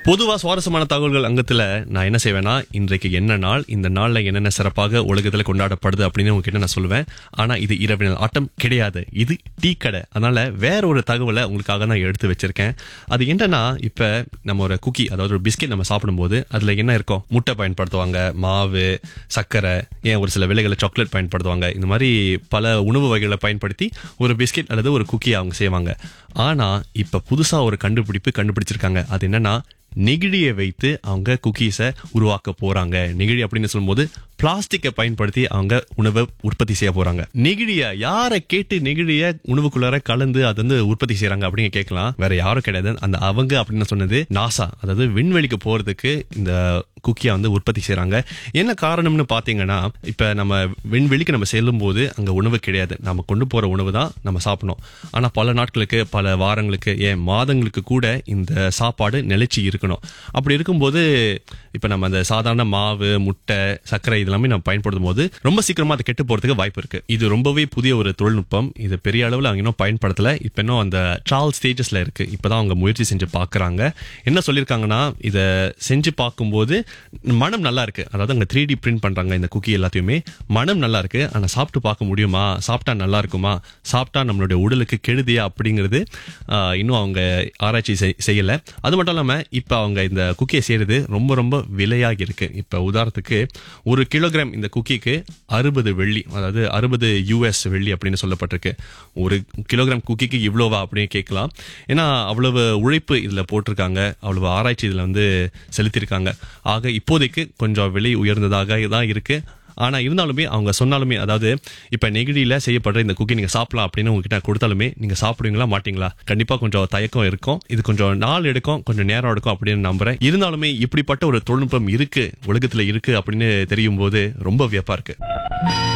பொதுவா சுவாரஸ்யமான தகவல்கள் அங்கத்துல நான் என்ன செய்வேன்னா இன்றைக்கு என்ன நாள் இந்த நாள்ல என்னென்ன சிறப்பாக உலகத்துல கொண்டாடப்படுது அப்படின்னு உங்ககிட்ட நான் சொல்லுவேன் ஆனா இது இரவு நாள் ஆட்டம் கிடையாது இது டீ கடை அதனால வேற ஒரு தகவலை உங்களுக்காக நான் எடுத்து வச்சிருக்கேன் அது என்னன்னா இப்ப நம்ம ஒரு குக்கி அதாவது ஒரு பிஸ்கெட் நம்ம சாப்பிடும்போது அதுல என்ன இருக்கும் முட்டை பயன்படுத்துவாங்க மாவு சர்க்கரை ஏன் ஒரு சில விலைகளை சாக்லேட் பயன்படுத்துவாங்க இந்த மாதிரி பல உணவு வகைகளை பயன்படுத்தி ஒரு பிஸ்கெட் அல்லது ஒரு குக்கி அவங்க செய்வாங்க ஆனா இப்ப புதுசா ஒரு கண்டுபிடிப்பு கண்டுபிடிச்சிருக்காங்க அது என்னன்னா நெகிழியை வைத்து அவங்க குக்கீஸை உருவாக்க போறாங்க நெகிழி அப்படின்னு சொல்லும்போது பிளாஸ்டிக்கை பயன்படுத்தி அவங்க உணவை உற்பத்தி செய்ய போறாங்க நெகிழிய யாரை கேட்டு நெகிழிய உணவுக்குள்ளார கலந்து அது வந்து உற்பத்தி செய்யறாங்க அப்படின்னு கேட்கலாம் வேற யாரும் கிடையாது அந்த அவங்க அப்படின்னு சொன்னது நாசா அதாவது விண்வெளிக்கு போறதுக்கு இந்த குக்கியா வந்து உற்பத்தி செய்றாங்க என்ன காரணம்னு பாத்தீங்கன்னா இப்ப நம்ம விண்வெளிக்கு நம்ம செல்லும் போது அங்க உணவு கிடையாது நம்ம கொண்டு போற உணவு தான் நம்ம சாப்பிடணும் ஆனா பல நாட்களுக்கு பல வாரங்களுக்கு ஏன் மாதங்களுக்கு கூட இந்த சாப்பாடு நிலைச்சி இருக்கணும் அப்படி இருக்கும்போது இப்ப நம்ம அந்த சாதாரண மாவு முட்டை சர்க்கரை இதெல்லாமே நம்ம பயன்படுத்தும் போது ரொம்ப சீக்கிரமா அது கெட்டு போறதுக்கு வாய்ப்பு இருக்கு இது ரொம்பவே புதிய ஒரு தொழில்நுட்பம் இது பெரிய அளவில் அவங்க இன்னும் பயன்படுத்தல இப்ப இன்னும் அந்த ட்ரால் ஸ்டேஜஸ்ல இருக்கு இப்பதான் அவங்க முயற்சி செஞ்சு பாக்குறாங்க என்ன சொல்லியிருக்காங்கன்னா இதை செஞ்சு பார்க்கும்போது மனம் நல்லா இருக்கு அதாவது அங்க த்ரீ டி பிரிண்ட் பண்றாங்க இந்த குக்கி எல்லாத்தையுமே மனம் நல்லா இருக்கு ஆனா சாப்பிட்டு பார்க்க முடியுமா சாப்பிட்டா நல்லா இருக்குமா சாப்பிட்டா நம்மளுடைய உடலுக்கு கெடுதியா அப்படிங்கிறது ஆஹ், இன்னும் அவங்க ஆராய்ச்சி செய்- செய்யல அது மட்டும் இல்லாம இப்ப அவங்க இந்த குக்கியை செய்யறது ரொம்ப ரொம்ப விலையாகி இருக்கு இப்ப உதாரணத்துக்கு ஒரு கிலோகிராம் இந்த குக்கிக்கு அறுபது வெள்ளி அதாவது அறுபது யூஎஸ் வெள்ளி அப்படின்னு சொல்லப்பட்டிருக்கு ஒரு கிலோகிராம் குக்கிக்கு இவ்வளோவா அப்படின்னு கேட்கலாம் ஏன்னா அவ்வளவு உழைப்பு இதுல போட்டிருக்காங்க அவ்வளவு ஆராய்ச்சி இதுல வந்து செலுத்தியிருக்காங்க ஆக இப்போதைக்கு கொஞ்சம் விலை உயர்ந்ததாக தான் இருக்கு ஆனா இருந்தாலுமே அவங்க சொன்னாலுமே அதாவது இப்ப நெகிழியில செய்யப்படுற இந்த குக்கி நீங்க சாப்பிடலாம் அப்படின்னு உங்ககிட்ட கொடுத்தாலுமே நீங்க சாப்பிடுவீங்களா மாட்டீங்களா கண்டிப்பா கொஞ்சம் தயக்கம் இருக்கும் இது கொஞ்சம் நாள் எடுக்கும் கொஞ்சம் நேரம் எடுக்கும் அப்படின்னு நம்புறேன் இருந்தாலுமே இப்படிப்பட்ட ஒரு தொழில்நுட்பம் இருக்கு உலகத்துல இருக்கு அப்படின்னு தெரியும் போது ரொம்ப வியப்பா இருக்கு